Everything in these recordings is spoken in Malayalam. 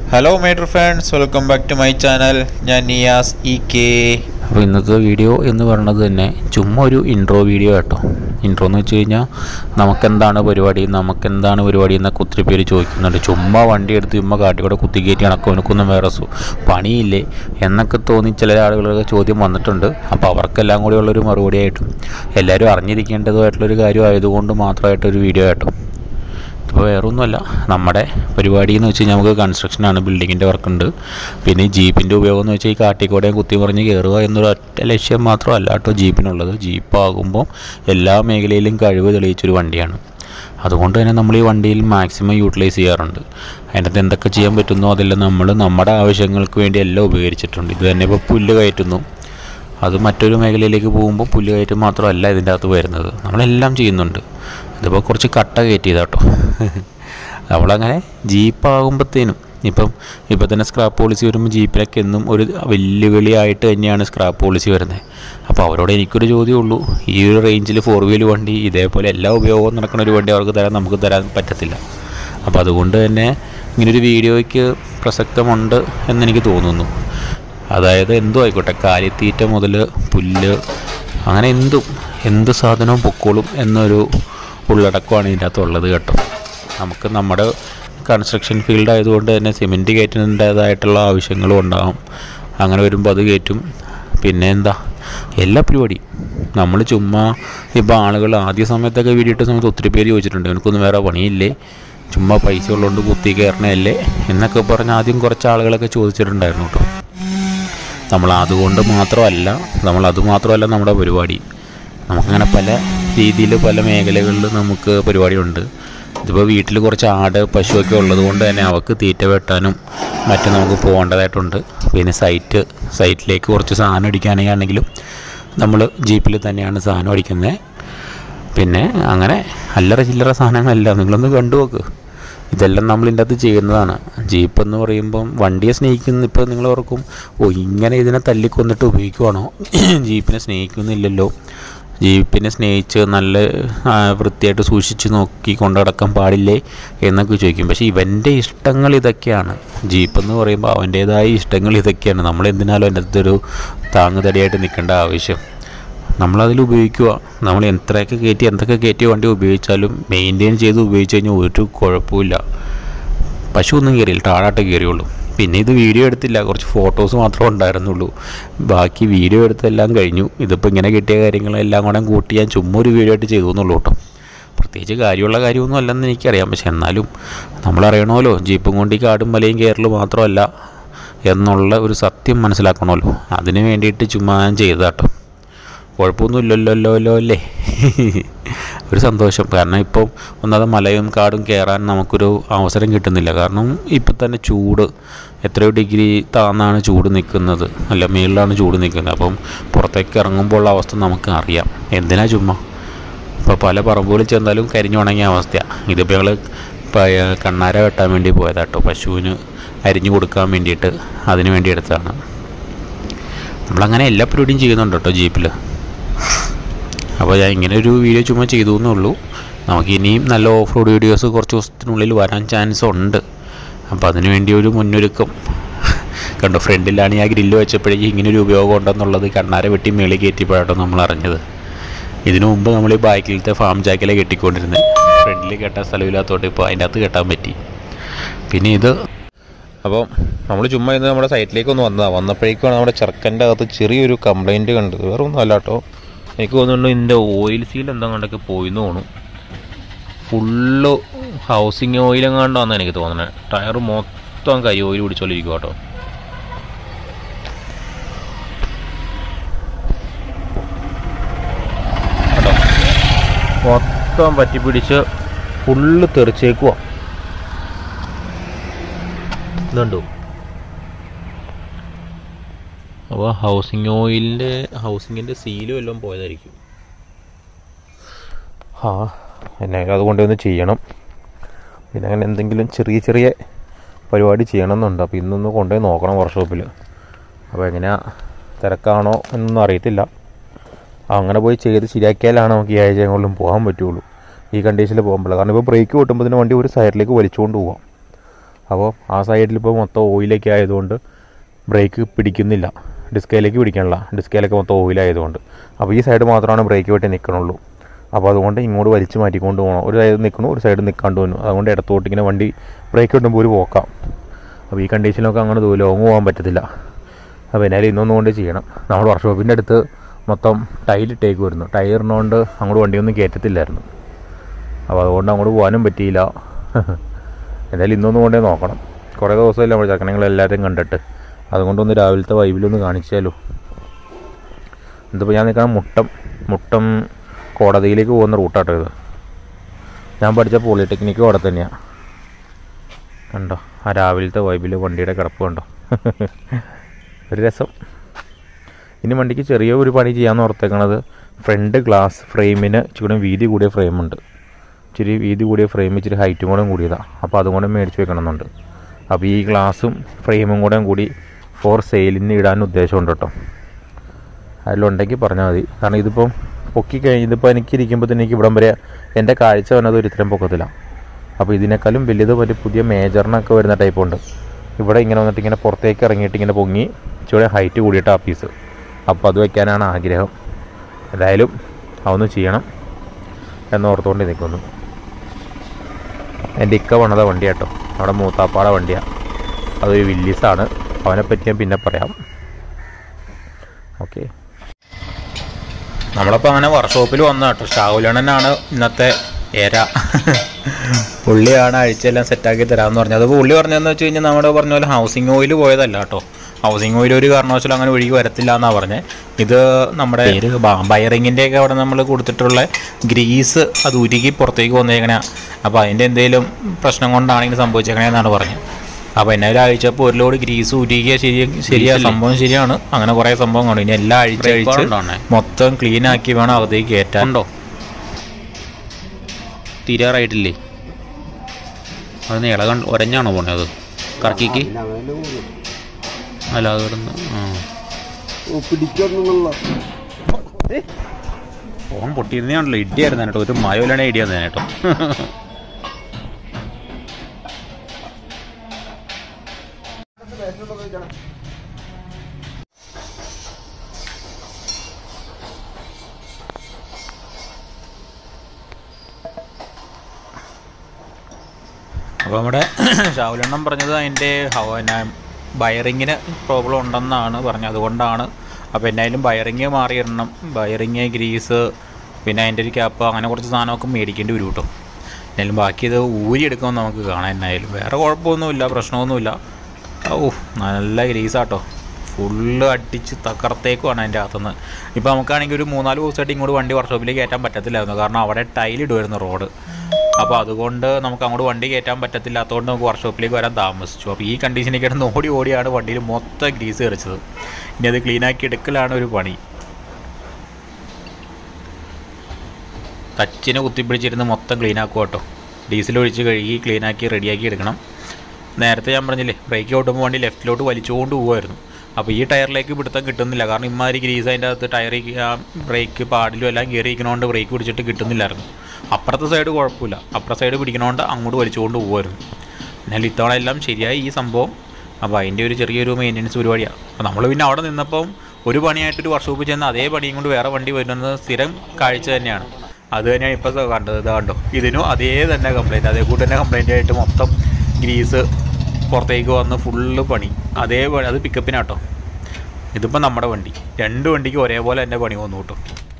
hello my dear friends welcome back to my channel ഞാൻ നിയാസ് ഇ കെ അപ്പോൾ ഇന്നത്തെ വീഡിയോ എന്ന് പറയുന്നത് തന്നെ ചുമ്മാ ഒരു ഇൻട്രോ വീഡിയോ കേട്ടോ ഇൻട്രോ എന്ന് വെച്ച് കഴിഞ്ഞാൽ നമുക്കെന്താണ് പരിപാടി നമുക്കെന്താണ് പരിപാടി എന്നൊക്കെ ഒത്തിരി പേര് ചോദിക്കുന്നുണ്ട് ചുമ്മാ വണ്ടി എടുത്ത് ചുമ്മാ കാട്ടിക്കൂടെ കുത്തിക്കയറ്റി കണക്കും എനിക്കൊന്നും വേറെ സു പണിയില്ലേ എന്നൊക്കെ തോന്നി ചില ആളുകളൊക്കെ ചോദ്യം വന്നിട്ടുണ്ട് അപ്പോൾ അവർക്കെല്ലാം കൂടി ഉള്ളൊരു മറുപടി ആയിട്ടും എല്ലാവരും അറിഞ്ഞിരിക്കേണ്ടതുമായിട്ടുള്ളൊരു കാര്യം ആയതുകൊണ്ട് മാത്രമായിട്ടൊരു വീഡിയോ കേട്ടോ ഇപ്പോൾ വേറൊന്നുമല്ല നമ്മുടെ പരിപാടി എന്ന് വെച്ച് കഴിഞ്ഞാൽ നമുക്ക് കൺസ്ട്രക്ഷനാണ് ബിൽഡിങ്ങിൻ്റെ വർക്കുണ്ട് പിന്നെ ഈ ജീപ്പിൻ്റെ ഉപയോഗം എന്ന് വെച്ചാൽ ഈ കാട്ടിക്കൂടെയും കുത്തി മറിഞ്ഞ് കയറുക എന്നൊരു ഒറ്റ ലക്ഷ്യം മാത്രമല്ല കേട്ടോ ജീപ്പിനുള്ളത് ജീപ്പാകുമ്പോൾ എല്ലാ മേഖലയിലും കഴിവ് തെളിയിച്ചൊരു വണ്ടിയാണ് അതുകൊണ്ട് തന്നെ നമ്മൾ ഈ വണ്ടിയിൽ മാക്സിമം യൂട്ടിലൈസ് ചെയ്യാറുണ്ട് അതിനകത്ത് എന്തൊക്കെ ചെയ്യാൻ പറ്റുന്നോ അതെല്ലാം നമ്മൾ നമ്മുടെ ആവശ്യങ്ങൾക്ക് വേണ്ടി എല്ലാം ഉപകരിച്ചിട്ടുണ്ട് ഇത് തന്നെ ഇപ്പോൾ പുല്ല് കയറ്റുന്നു അത് മറ്റൊരു മേഖലയിലേക്ക് പോകുമ്പോൾ പുല്ല് കയറ്റം മാത്രമല്ല ഇതിൻ്റെ അകത്ത് വരുന്നത് നമ്മളെല്ലാം ചെയ്യുന്നുണ്ട് ഇതിപ്പോൾ കുറച്ച് കട്ട കയറ്റിയതാ കേട്ടോ നമ്മളങ്ങനെ ജീപ്പാകുമ്പോഴത്തേനും ഇപ്പം ഇപ്പം തന്നെ സ്ക്രാപ്പ് പോളിസി വരുമ്പോൾ ജീപ്പിലൊക്കെ എന്നും ഒരു വെല്ലുവിളിയായിട്ട് തന്നെയാണ് സ്ക്രാപ്പ് പോളിസി വരുന്നത് അപ്പോൾ അവരോട് എനിക്കൊരു ചോദ്യമേ ഉള്ളൂ ഈ ഒരു റേഞ്ചിൽ ഫോർ വീൽ വണ്ടി ഇതേപോലെ എല്ലാ ഉപയോഗവും നടക്കുന്ന ഒരു വണ്ടി അവർക്ക് തരാൻ നമുക്ക് തരാൻ പറ്റത്തില്ല അപ്പോൾ അതുകൊണ്ട് തന്നെ ഇങ്ങനൊരു വീഡിയോയ്ക്ക് പ്രസക്തമുണ്ട് എന്നെനിക്ക് തോന്നുന്നു അതായത് എന്തോ ആയിക്കോട്ടെ കാലിത്തീറ്റ മുതൽ പുല്ല് അങ്ങനെ എന്തും എന്ത് സാധനവും പൊക്കോളും എന്നൊരു ഉള്ളടക്കമാണ് ഇതിൻ്റെ അകത്തുള്ളത് കേട്ടോ നമുക്ക് നമ്മുടെ കൺസ്ട്രക്ഷൻ ഫീൽഡ് ആയതുകൊണ്ട് തന്നെ സിമെൻറ്റ് കയറ്റുന്നതിൻ്റേതായിട്ടുള്ള ആവശ്യങ്ങളും ഉണ്ടാകും അങ്ങനെ വരുമ്പോൾ അത് കയറ്റും പിന്നെ എന്താ എല്ലാ പരിപാടിയും നമ്മൾ ചുമ്മാ ഇപ്പോൾ ആളുകൾ ആദ്യ സമയത്തൊക്കെ വീഡിയോ ഇട്ട സമയത്ത് ഒത്തിരി പേര് ചോദിച്ചിട്ടുണ്ട് എനിക്കൊന്നും വേറെ പണിയില്ലേ ചുമ്മാ പൈസ ഉള്ളതുകൊണ്ട് കുത്തി കയറണല്ലേ എന്നൊക്കെ പറഞ്ഞ് ആദ്യം കുറച്ച് ആളുകളൊക്കെ ചോദിച്ചിട്ടുണ്ടായിരുന്നു കേട്ടോ നമ്മൾ അതുകൊണ്ട് മാത്രമല്ല നമ്മൾ അതുമാത്രമല്ല നമ്മുടെ പരിപാടി നമുക്കങ്ങനെ പല രീതിയിൽ പല മേഖലകളിൽ നമുക്ക് പരിപാടിയുണ്ട് ഇതിപ്പോൾ വീട്ടിൽ കുറച്ച് ആട് പശുവൊക്കെ ഉള്ളത് കൊണ്ട് തന്നെ അവർക്ക് തീറ്റ വെട്ടാനും മറ്റും നമുക്ക് പോകേണ്ടതായിട്ടുണ്ട് പിന്നെ സൈറ്റ് സൈറ്റിലേക്ക് കുറച്ച് സാധനം അടിക്കാനാണെങ്കിലും നമ്മൾ ജീപ്പിൽ തന്നെയാണ് സാധനം അടിക്കുന്നത് പിന്നെ അങ്ങനെ അല്ലറ ചില്ലറ സാധനങ്ങളല്ല നിങ്ങളൊന്ന് കണ്ടു നോക്ക് ഇതെല്ലാം നമ്മൾ ഇതിൻ്റെ അകത്ത് ചെയ്യുന്നതാണ് ജീപ്പ് എന്ന് പറയുമ്പം വണ്ടിയെ സ്നേഹിക്കുന്ന ഇപ്പോൾ നിങ്ങൾ ഓർക്കും ഓ ഇങ്ങനെ ഇതിനെ തല്ലിക്കൊന്നിട്ട് ഉപയോഗിക്കുവാണോ ജീപ്പിനെ സ്നേഹിക്കുന്നില്ലല്ലോ ജീപ്പിനെ സ്നേഹിച്ച് നല്ല ആ, വൃത്തിയായിട്ട് സൂക്ഷിച്ച് നോക്കി കൊണ്ടു നടക്കാൻ പാടില്ലേ എന്നൊക്കെ ചോദിക്കും പക്ഷേ ഇവൻ്റെ ഇഷ്ടങ്ങൾ ഇതൊക്കെയാണ് ജീപ്പ് എന്ന് പറയുമ്പോൾ അവൻ്റേതായ ഇഷ്ടങ്ങൾ ഇതൊക്കെയാണ് നമ്മൾ എന്തിനാലും അതിൻ്റെ അകത്തൊരു താങ്ങുതടിയായിട്ട് നിൽക്കേണ്ട ആവശ്യം നമ്മളതിൽ ഉപയോഗിക്കുക നമ്മൾ എത്രയൊക്കെ കയറ്റി എന്തൊക്കെ കയറ്റി വണ്ടി ഉപയോഗിച്ചാലും മെയിൻറ്റെയിൻ ചെയ്ത് ഉപയോഗിച്ച് കഴിഞ്ഞാൽ ഒരു കുഴപ്പമില്ല പശു ഒന്നും കയറിയില്ല താഴാട്ട് കയറിയുള്ളൂ പിന്നെ ഇത് വീഡിയോ എടുത്തില്ല കുറച്ച് ഫോട്ടോസ് മാത്രമേ ഉണ്ടായിരുന്നുള്ളൂ ബാക്കി വീഡിയോ എടുത്തെല്ലാം കഴിഞ്ഞു ഇതിപ്പോൾ ഇങ്ങനെ കിട്ടിയ കാര്യങ്ങളെല്ലാം കൂടെ കൂട്ടി ഞാൻ ചുമ്മാ ഒരു വീഡിയോ ആയിട്ട് ചെയ്തു എന്നുള്ളൂ കേട്ടോ പ്രത്യേകിച്ച് കാര്യമുള്ള കാര്യമൊന്നും അല്ലെന്ന് എനിക്കറിയാം പക്ഷെ എന്നാലും നമ്മളറിയണമല്ലോ ജീപ്പും കൊണ്ട് ഈ കാടും മലയും കയറൽ മാത്രമല്ല എന്നുള്ള ഒരു സത്യം മനസ്സിലാക്കണമല്ലോ അതിന് വേണ്ടിയിട്ട് ചുമ്മാ ഞാൻ ചെയ്തതാട്ടോ കുഴപ്പമൊന്നും ഇല്ലല്ലോ അല്ലോ അല്ലേ ഒരു സന്തോഷം കാരണം ഇപ്പം ഒന്നാമത് മലയും കാടും കയറാൻ നമുക്കൊരു അവസരം കിട്ടുന്നില്ല കാരണം ഇപ്പം തന്നെ ചൂട് എത്രയോ ഡിഗ്രി താന്നാണ് ചൂട് നിൽക്കുന്നത് അല്ല മേളിലാണ് ചൂട് നിൽക്കുന്നത് അപ്പം പുറത്തേക്ക് ഇറങ്ങുമ്പോൾ ഉള്ള അവസ്ഥ നമുക്ക് അറിയാം എന്തിനാ ചുമ്മാ ഇപ്പോൾ പല പറമ്പുകളിൽ ചെന്നാലും കരിഞ്ഞുണങ്ങിയ അവസ്ഥയാണ് ഇതിപ്പോൾ ഞങ്ങൾ കണ്ണാര വെട്ടാൻ വേണ്ടി പോയതാട്ടോ പശുവിന് അരിഞ്ഞു കൊടുക്കാൻ വേണ്ടിയിട്ട് അതിന് വേണ്ടി എടുത്തതാണ് നമ്മളങ്ങനെ എല്ലാ പരിപാടിയും ചെയ്യുന്നുണ്ട് കേട്ടോ ജീപ്പിൽ അപ്പോൾ ഞാൻ ഇങ്ങനെ ഒരു വീഡിയോ ചുമ്മാ ചെയ്തു എന്നേ ഉള്ളൂ നമുക്ക് ഇനിയും നല്ല ഓഫ് റോഡ് വീഡിയോസ് കുറച്ച് ദിവസത്തിനുള്ളിൽ വരാൻ ചാൻസ് ഉണ്ട് അപ്പോൾ അതിന് വേണ്ടി ഒരു മുന്നൊരുക്കം കണ്ടോ ഫ്രണ്ടിലാണ് ഞാൻ ഗ്രില്ല് വെച്ചപ്പോഴേക്കും ഇങ്ങനെ ഒരു ഉപയോഗം ഉണ്ടെന്നുള്ളത് കണ്ണാര വെട്ടി മേളിൽ കയറ്റിയപ്പോഴാട്ടോ നമ്മൾ അറിഞ്ഞത് ഇതിനു മുമ്പ് നമ്മൾ ഈ ബാക്കിലത്തെ ഫാം ജാക്കിലെ കെട്ടിക്കൊണ്ടിരുന്നത് ഫ്രണ്ടിൽ കെട്ടാൻ സ്ഥലമില്ലാത്തതുകൊണ്ട് ഇപ്പോൾ അതിൻ്റെ അകത്ത് കെട്ടാൻ പറ്റി പിന്നെ ഇത് അപ്പോൾ നമ്മൾ ചുമ്മാ ഇന്ന് നമ്മുടെ സൈറ്റിലേക്ക് ഒന്ന് വന്നതാണ് വന്നപ്പോഴേക്കാണ് നമ്മുടെ ചെറുക്കൻ്റെ അകത്ത് ചെറിയൊരു കംപ്ലൈൻറ്റ് കണ്ടത് വേറെ ഒന്നും അല്ല കേട്ടോ എനിക്ക് തോന്നുന്നു ഇതിൻ്റെ ഓയിൽ സീൽ എന്താ കണ്ടൊക്കെ പോയിന്ന് തോന്നുന്നു ഫുള്ള് ഹൗസിങ് ഓയിൽ എങ്ങാണ്ടാന്ന് എനിക്ക് തോന്നുന്നത് ടയർ മൊത്തം കൈ ഓയിൽ പിടിച്ചോണ്ടിരിക്കും കേട്ടോ കേട്ടോ മൊത്തം പറ്റി പിടിച്ച് ഫുള്ള് തെറിച്ചേക്കുവാ ഇതുണ്ടോ അപ്പോൾ ഹൗസിംഗ് ഓയിലിൻ്റെ ഹൗസിങ്ങിൻ്റെ സീലും എല്ലാം പോയതായിരിക്കും ആ എന്നായാലും അതുകൊണ്ട് ഒന്ന് ചെയ്യണം പിന്നെ അങ്ങനെ എന്തെങ്കിലും ചെറിയ ചെറിയ പരിപാടി ചെയ്യണമെന്നുണ്ട് അപ്പോൾ ഇന്നൊന്ന് കൊണ്ടുപോയി നോക്കണം വർക്ക്ഷോപ്പിൽ അപ്പോൾ എങ്ങനെയാ തിരക്കാണോ എന്നൊന്നും അറിയത്തില്ല അങ്ങനെ പോയി ചെയ്ത് ശരിയാക്കിയാലാണ് നമുക്ക് ഈ ആഴ്ചകളിലും പോകാൻ പറ്റുള്ളൂ ഈ കണ്ടീഷനിൽ പോകുമ്പോൾ കാരണം ഇപ്പോൾ ബ്രേക്ക് പൊട്ടുമ്പോൾ വണ്ടി ഒരു സൈഡിലേക്ക് വലിച്ചുകൊണ്ട് പോവാം അപ്പോൾ ആ സൈഡിൽ ഇപ്പോൾ മൊത്തം ഓയിലൊക്കെ ആയതുകൊണ്ട് ബ്രേക്ക് പിടിക്കുന്നില്ല ഡിസ്കയിലേക്ക് പിടിക്കണില്ല ഡിസ്കയിലൊക്കെ മൊത്തം ഓയിലായതുകൊണ്ട് അപ്പോൾ ഈ സൈഡ് മാത്രമാണ് ബ്രേക്ക് വെട്ടി നിൽക്കണുള്ളൂ അപ്പോൾ അതുകൊണ്ട് ഇങ്ങോട്ട് വലിച്ച് മാറ്റിക്കൊണ്ട് പോകണം ഒരു സൈഡ് നിൽക്കണു ഒരു സൈഡ് നിൽക്കാണ്ട് പോകുന്നു അതുകൊണ്ട് ഇടത്തോട്ട് ഇങ്ങനെ വണ്ടി ബ്രേക്ക് കിട്ടുമ്പോൾ ഒരു പോക്കാം അപ്പോൾ ഈ കണ്ടീഷനിലൊക്കെ അങ്ങനെ ദൂരം ലോങ് പോകാൻ പറ്റത്തില്ല അപ്പോൾ എന്നാലും ഇന്നൊന്നും കൊണ്ട് ചെയ്യണം നമ്മുടെ വർക്ക്ഷോപ്പിൻ്റെ അടുത്ത് മൊത്തം ടൈലിട്ടേക്ക് വരുന്നു ടയറിനോണ്ട് അങ്ങോട്ട് വണ്ടിയൊന്നും കയറ്റത്തില്ലായിരുന്നു അപ്പോൾ അതുകൊണ്ട് അങ്ങോട്ട് പോകാനും പറ്റിയില്ല എന്തായാലും ഇന്നൊന്നും കൊണ്ടേ നോക്കണം കുറേ ദിവസമല്ലേ നമ്മൾ ചക്കനങ്ങളെല്ലാവരും കണ്ടിട്ട് അതുകൊണ്ടൊന്ന് രാവിലത്തെ വൈബിലൊന്ന് കാണിച്ചാലോ ഇതിപ്പോൾ ഞാൻ നിൽക്കണം മുട്ടം മുട്ടം കോടതിയിലേക്ക് പോകുന്ന റൂട്ടാട്ടോ ഇത് ഞാൻ പഠിച്ച പോളിടെക്നിക്ക് അവിടെ തന്നെയാണ് കണ്ടോ ആ രാവിലത്തെ വൈബിൽ വണ്ടിയുടെ കിടപ്പ് കണ്ടോ ഒരു രസം ഇനി വണ്ടിക്ക് ചെറിയ ഒരു പണി ചെയ്യാമെന്ന് ഓർത്തേക്കണത് ഫ്രണ്ട് ഗ്ലാസ് ഫ്രെയിമിന് ഇച്ചിരി വീതി കൂടിയ ഫ്രെയിമുണ്ട് ഇച്ചിരി വീതി കൂടിയ ഫ്രെയിം ഇച്ചിരി ഹൈറ്റും കൂടെ കൂടിയതാണ് അപ്പോൾ അതും കൂടെ മേടിച്ച് വെക്കണമെന്നുണ്ട് അപ്പോൾ ഈ ഗ്ലാസും ഫ്രെയിമും കൂടെ കൂടി ഫോർ സെയിലിന് ഇടാൻ ഉദ്ദേശമുണ്ട് കേട്ടോ അതിലുണ്ടെങ്കിൽ പറഞ്ഞാൽ മതി കാരണം ഇതിപ്പം പൊക്കി കഴിഞ്ഞ് ഇതിപ്പോൾ എനിക്ക് ഇരിക്കുമ്പോൾ തന്നെ എനിക്ക് ഇവിടം വരെ എൻ്റെ കാഴ്ച വന്നത് ഒരു ഇത്തരം പൊക്കത്തിലാണ് അപ്പോൾ ഇതിനേക്കാളും വലുത് മറ്റേ പുതിയ മേജറിനൊക്കെ വരുന്ന ടൈപ്പ് ഉണ്ട് ഇവിടെ ഇങ്ങനെ വന്നിട്ട് ഇങ്ങനെ പുറത്തേക്ക് ഇറങ്ങിയിട്ട് ഇങ്ങനെ പൊങ്ങി ഇച്ചിരി ഹൈറ്റ് കൂടിയിട്ട് ആ പീസ് അപ്പോൾ അത് വയ്ക്കാനാണ് ആഗ്രഹം എന്തായാലും അതൊന്ന് ചെയ്യണം എന്നോർത്തുകൊണ്ട് നിൽക്കുന്നു എൻ്റെ ഇക്ക പണിത വണ്ടിയാട്ടോ നമ്മുടെ മൂത്താപ്പാടെ വണ്ടിയാണ് അതൊരു വില്ലീസാണ് അവനെ പറ്റി ഞാൻ പിന്നെ പറയാം ഓക്കെ നമ്മളപ്പോൾ അങ്ങനെ വർക്ക്ഷോപ്പിൽ വന്ന കേട്ടോ ഷാവുലണനാണ് ഇന്നത്തെ ഏര പുള്ളിയാണ് അഴിച്ചെല്ലാം സെറ്റാക്കി തരാമെന്ന് പറഞ്ഞത് അപ്പോൾ പുള്ളി പറഞ്ഞതെന്ന് വെച്ച് കഴിഞ്ഞാൽ നമ്മുടെ പറഞ്ഞ പോലെ ഹൗസിംഗ് ഓയിൽ പോയതല്ല കേട്ടോ ഹൗസിംഗ് ഓയിൽ ഒരു കാരണവശാലും അങ്ങനെ ഒഴുകി വരത്തില്ല എന്നാണ് പറഞ്ഞത് ഇത് നമ്മുടെ ബയറിങ്ങിൻ്റെ ഒക്കെ അവിടെ നമ്മൾ കൊടുത്തിട്ടുള്ള ഗ്രീസ് അത് ഉരുകി പുറത്തേക്ക് വന്നേക്കണ അപ്പോൾ അതിൻ്റെ എന്തെങ്കിലും പ്രശ്നം കൊണ്ടാണ് ഇങ്ങനെ സംഭവിച്ചേക്കണേന്നാണ് പറഞ്ഞത് അപ്പോൾ എന്നെ അഴിച്ചപ്പോൾ ഒരു ലോഡ് ഗ്രീസ് ഉരുകിയ ശരി ശരിയാ സംഭവം ശരിയാണ് അങ്ങനെ കുറേ സംഭവം കാണും ഇനി എല്ലാം അഴിച്ചഴിച്ച് മൊത്തം ക്ലീൻ ആക്കി വേണം അകത്തേക്ക് കയറ്റാൻ ഉണ്ടോ തീരാറായിട്ടില്ലേ അത് ഇളക ഒരഞ്ഞാണോ പോണേ അത് കറക്കിക്ക് അല്ല അത് കിടന്ന് ആ ഫോൺ പൊട്ടിയിരുന്നാണല്ലോ ഇടിയായിരുന്നു കേട്ടോ ഒരു മയോലാണ് ഇടിയാന്ന് കേട്ടോ അപ്പോൾ നമ്മുടെ ഷാവുലെണ്ണം പറഞ്ഞത് അതിൻ്റെ ബയറിങ്ങിന് പ്രോബ്ലം ഉണ്ടെന്നാണ് പറഞ്ഞത് അതുകൊണ്ടാണ് അപ്പോൾ എന്നായാലും ബയറിങ് മാറിയിടണം ബയറിങ് ഗ്രീസ് പിന്നെ അതിൻ്റെ ഒരു ക്യാപ്പ് അങ്ങനെ കുറച്ച് സാധനമൊക്കെ മേടിക്കേണ്ടി വരും കേട്ടോ എന്നാലും ബാക്കി ഇത് ഊരിയെടുക്കുമ്പോൾ നമുക്ക് കാണാൻ എന്നായാലും വേറെ കുഴപ്പമൊന്നുമില്ല പ്രശ്നമൊന്നുമില്ല ഓ നല്ല ഗ്രീസാട്ടോ ഫുള്ള് അടിച്ച് തകർത്തേക്കുമാണ് അതിൻ്റെ അകത്തുനിന്ന് ഇപ്പോൾ നമുക്കാണെങ്കിൽ ഒരു മൂന്നാല് ദിവസമായിട്ട് ഇങ്ങോട്ട് വണ്ടി വർക്ക്ഷോപ്പിലേക്ക് കയറ്റാൻ പറ്റത്തില്ലായിരുന്നു കാരണം അവിടെ ടൈലിടുമായിരുന്നു റോഡ് അപ്പോൾ അതുകൊണ്ട് നമുക്ക് അങ്ങോട്ട് വണ്ടി കയറ്റാൻ പറ്റത്തില്ലാത്തതുകൊണ്ട് നമുക്ക് വർക്ക്ഷോപ്പിലേക്ക് വരാൻ താമസിച്ചു അപ്പോൾ ഈ കണ്ടീഷനിൽ കിടന്ന് ഓടി ഓടിയാണ് വണ്ടിയിൽ മൊത്തം ഗ്രീസ് തെറിച്ചത് ഇനി അത് ക്ലീനാക്കി എടുക്കലാണ് ഒരു പണി ടച്ചിനെ കുത്തിപ്പിടിച്ചിരുന്ന് മൊത്തം ക്ലീൻ ആക്കുക കേട്ടോ ഡീസൽ ഒഴിച്ച് കഴുകി ക്ലീനാക്കി റെഡിയാക്കി എടുക്കണം നേരത്തെ ഞാൻ പറഞ്ഞില്ലേ ബ്രേക്ക് ഓട്ടുമ്പോൾ വണ്ടി ലെഫ്റ്റിലോട്ട് വലിച്ചുകൊണ്ട് പോകുമായിരുന്നു അപ്പോൾ ഈ ടയറിലേക്ക് പിടുത്തം കിട്ടുന്നില്ല കാരണം ഇമാതിരി ഗ്രീസ് അതിൻ്റെ അകത്ത് ടയറിൽ ബ്രേക്ക് പാടിലും എല്ലാം കയറിയിരിക്കണോണ്ട് ബ്രേക്ക് പിടിച്ചിട്ട് കിട്ടുന്നില്ലായിരുന്നു അപ്പുറത്തെ സൈഡ് കുഴപ്പമില്ല അപ്പുറത്തെ സൈഡ് പിടിക്കണോണ്ട് അങ്ങോട്ട് വലിച്ചുകൊണ്ട് പോകുമായിരുന്നു എന്നാൽ ഇത്തവണ എല്ലാം ശരിയായി ഈ സംഭവം അപ്പോൾ അതിൻ്റെ ഒരു ചെറിയൊരു മെയിൻ്റനൻസ് പരിപാടിയാണ് അപ്പോൾ നമ്മൾ പിന്നെ അവിടെ നിന്നപ്പം ഒരു പണിയായിട്ടൊരു വർക്ക്ഷോപ്പിൽ ചെന്ന് അതേ പണിയും കൊണ്ട് വേറെ വണ്ടി വരുന്നത് സ്ഥിരം കാഴ്ച തന്നെയാണ് അത് തന്നെയാണ് ഇപ്പോൾ കണ്ടത് ഇത് കണ്ടോ ഇതിനും അതേ തന്നെ കംപ്ലൈൻറ്റ് അതേ കൂട്ട് തന്നെ കംപ്ലൈൻ്റ് ആയിട്ട് മൊത്തം ഗ്രീസ് പുറത്തേക്ക് വന്ന് ഫുള്ള് പണി അതേ പണി അത് പിക്കപ്പിനാട്ടോ ഇതിപ്പോൾ നമ്മുടെ വണ്ടി രണ്ട് വണ്ടിക്ക് ഒരേപോലെ തന്നെ പണി വന്നു കേട്ടോ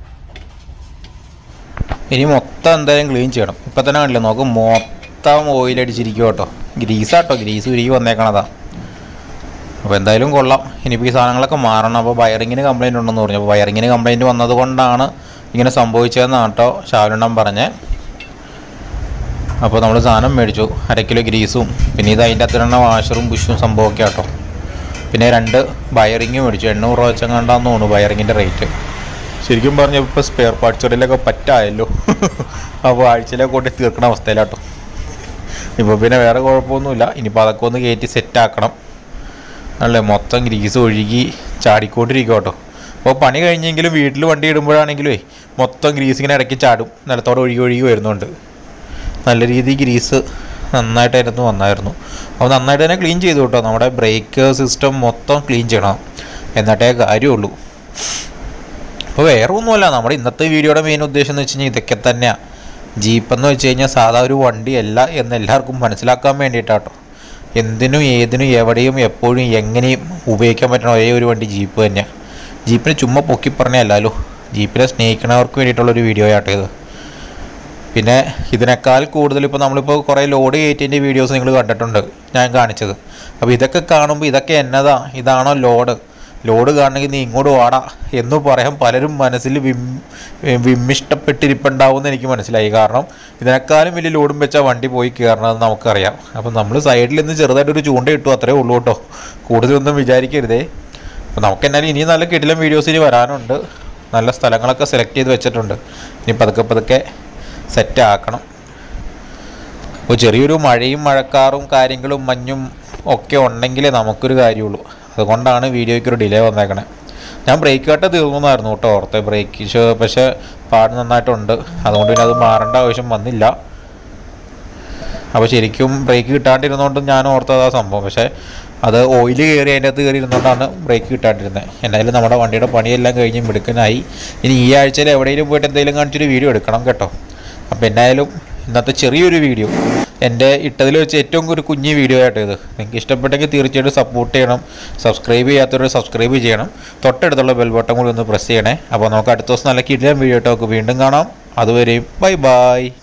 ഇനി മൊത്തം എന്തായാലും ക്ലീൻ ചെയ്യണം ഇപ്പം തന്നെ കണ്ടില്ല നോക്ക് മൊത്തം ഓയിൽ അടിച്ചിരിക്കും കേട്ടോ ഗ്രീസാട്ടോ ഗ്രീസ് ഉരുകി വന്നേക്കണതാ അപ്പോൾ എന്തായാലും കൊള്ളാം ഇനിയിപ്പോൾ ഈ സാധനങ്ങളൊക്കെ മാറണം അപ്പോൾ വയറിങ്ങിന് കംപ്ലൈൻറ്റ് ഉണ്ടെന്ന് പറഞ്ഞു അപ്പോൾ വയറിങ്ങിന് കംപ്ലൈൻറ്റ് വന്നത് കൊണ്ടാണ് ഇങ്ങനെ സംഭവിച്ചതെന്നാണ് കേട്ടോ ഷാവലെണ്ണം പറഞ്ഞേ അപ്പോൾ നമ്മൾ സാധനം മേടിച്ചു അര കിലോ ഗ്രീസും പിന്നെ ഇത് അതിൻ്റെ അത്ര വാഷറും ബുഷും സംഭവമൊക്കെ ആട്ടോ പിന്നെ രണ്ട് വയറിങ് മേടിച്ചു എണ്ണൂറ് രൂപ വെച്ചെങ്ങാണ്ടാന്ന് തോന്നുന്നു വയറിങ്ങിൻ്റെ റേറ്റ് ശരിക്കും പറഞ്ഞാൽ ഇപ്പോൾ സ്പെയർ പാർട്സ് കടയിലൊക്കെ പറ്റായല്ലോ അപ്പോൾ ആഴ്ചയിലൊക്കെ കൊണ്ട് തീർക്കണ അവസ്ഥയിലാട്ടോ ഇപ്പോൾ പിന്നെ വേറെ കുഴപ്പമൊന്നുമില്ല ഇനിയിപ്പോൾ അതൊക്കെ ഒന്ന് കയറ്റി സെറ്റാക്കണം അല്ലേ മൊത്തം ഗ്രീസ് ഒഴുകി ചാടിക്കൊണ്ടിരിക്കും കേട്ടോ അപ്പോൾ പണി കഴിഞ്ഞെങ്കിലും വീട്ടിൽ വണ്ടി ഇടുമ്പോഴാണെങ്കിലേ മൊത്തം ഗ്രീസ് ഇങ്ങനെ ഇടയ്ക്ക് ചാടും നിലത്തോടെ ഒഴുകി ഒഴുകി വരുന്നുണ്ട് നല്ല രീതിയിൽ ഗ്രീസ് നന്നായിട്ടായിരുന്നു വന്നായിരുന്നു അപ്പോൾ നന്നായിട്ട് തന്നെ ക്ലീൻ ചെയ്തു കേട്ടോ നമ്മുടെ ബ്രേക്ക് സിസ്റ്റം മൊത്തം ക്ലീൻ ചെയ്യണം എന്നിട്ടേ കാര്യമുള്ളൂ അപ്പോൾ വേറെ ഒന്നുമല്ല നമ്മുടെ ഇന്നത്തെ വീഡിയോയുടെ മെയിൻ ഉദ്ദേശം എന്ന് വെച്ച് കഴിഞ്ഞാൽ ഇതൊക്കെ തന്നെയാണ് ജീപ്പ് എന്ന് വെച്ച് കഴിഞ്ഞാൽ സാധാ ഒരു വണ്ടിയല്ല എന്ന് എല്ലാവർക്കും മനസ്സിലാക്കാൻ വേണ്ടിയിട്ടാട്ടോ എന്തിനും ഏതിനും എവിടെയും എപ്പോഴും എങ്ങനെയും ഉപയോഗിക്കാൻ പറ്റണ ഒരേ ഒരു വണ്ടി ജീപ്പ് തന്നെയാണ് ജീപ്പിനെ ചുമ്മാ പൊക്കി പറഞ്ഞല്ലോ ജീപ്പിനെ സ്നേഹിക്കണവർക്ക് വേണ്ടിയിട്ടുള്ളൊരു വീഡിയോ ആട്ടോ ഇത് പിന്നെ ഇതിനേക്കാൾ കൂടുതൽ ഇപ്പോൾ നമ്മളിപ്പോൾ കുറേ ലോഡ് കയറ്റിൻ്റെ വീഡിയോസ് നിങ്ങൾ കണ്ടിട്ടുണ്ട് ഞാൻ കാണിച്ചത് അപ്പോൾ ഇതൊക്കെ കാണുമ്പോൾ ഇതൊക്കെ എന്നതാ ഇതാണോ ലോഡ് ലോഡ് കാണണമെങ്കിൽ നീ ഇങ്ങോട്ട് വാടാ എന്ന് പറയാൻ പലരും മനസ്സിൽ വിം വിമ്മിഷ്ടപ്പെട്ടിരിപ്പുണ്ടാവും എന്ന് എനിക്ക് മനസ്സിലായി കാരണം ഇതിനേക്കാളും വലിയ ലോഡും വെച്ചാൽ വണ്ടി പോയി കയറണമെന്ന് നമുക്കറിയാം അപ്പം നമ്മൾ സൈഡിൽ നിന്ന് ചെറുതായിട്ടൊരു ചൂണ്ട ഇട്ടു അത്രേ ഉള്ളൂ കേട്ടോ കൂടുതലൊന്നും വിചാരിക്കരുതേ അപ്പോൾ നമുക്ക് എന്നാലും ഇനിയും നല്ല കിടിലം വീഡിയോസ് ഇനി വരാനുണ്ട് നല്ല സ്ഥലങ്ങളൊക്കെ സെലക്ട് ചെയ്ത് വെച്ചിട്ടുണ്ട് ഇനി പതുക്കെ പതുക്കെ സെറ്റ് ആക്കണം അപ്പോൾ ചെറിയൊരു മഴയും മഴക്കാറും കാര്യങ്ങളും മഞ്ഞും ഒക്കെ ഉണ്ടെങ്കിലേ നമുക്കൊരു കാര്യമുള്ളൂ അതുകൊണ്ടാണ് വീഡിയോയ്ക്ക് ഒരു ഡിലേ വന്നേക്കണേ ഞാൻ ബ്രേക്ക് കട്ട് തീർന്നതായിരുന്നു കേട്ടോ ഓർത്തെ ബ്രേക്ക് പക്ഷേ പാട് നന്നായിട്ടുണ്ട് അതുകൊണ്ട് പിന്നെ അത് മാറേണ്ട ആവശ്യം വന്നില്ല അപ്പോൾ ശരിക്കും ബ്രേക്ക് കിട്ടാണ്ടിരുന്നതുകൊണ്ട് ഞാൻ ഓർത്തത് ആ സംഭവം പക്ഷേ അത് ഓയിൽ കയറി അതിൻ്റെ അകത്ത് കയറി ഇരുന്നുകൊണ്ടാണ് ബ്രേക്ക് കിട്ടാണ്ടിരുന്നത് എന്തായാലും നമ്മുടെ വണ്ടിയുടെ പണിയെല്ലാം കഴിഞ്ഞ് മിടുക്കനായി ഇനി ഈ ആഴ്ചയിൽ എവിടെയെങ്കിലും പോയിട്ട് എന്തെങ്കിലും കാണിച്ചൊരു വീഡിയോ എടുക്കണം കേട്ടോ അപ്പോൾ എന്തായാലും ഇന്നത്തെ ചെറിയൊരു വീഡിയോ എൻ്റെ ഇട്ടതിൽ വെച്ച് ഏറ്റവും ഒരു കുഞ്ഞു വീഡിയോ ആയിട്ട് ഇത് നിങ്ങൾക്ക് ഇഷ്ടപ്പെട്ടെങ്കിൽ തീർച്ചയായിട്ടും സപ്പോർട്ട് ചെയ്യണം സബ്സ്ക്രൈബ് ചെയ്യാത്തവർ സബ്സ്ക്രൈബ് ചെയ്യണം തൊട്ടടുത്തുള്ള ബെൽ ബട്ടൺ കൂടി ഒന്ന് പ്രസ് ചെയ്യണേ അപ്പോൾ നമുക്ക് അടുത്ത ദിവസം നല്ല കിടിലം വീഡിയോ ആയിട്ട് നമുക്ക് വീണ്ടും കാണാം അതുവരെയും ബൈ ബൈ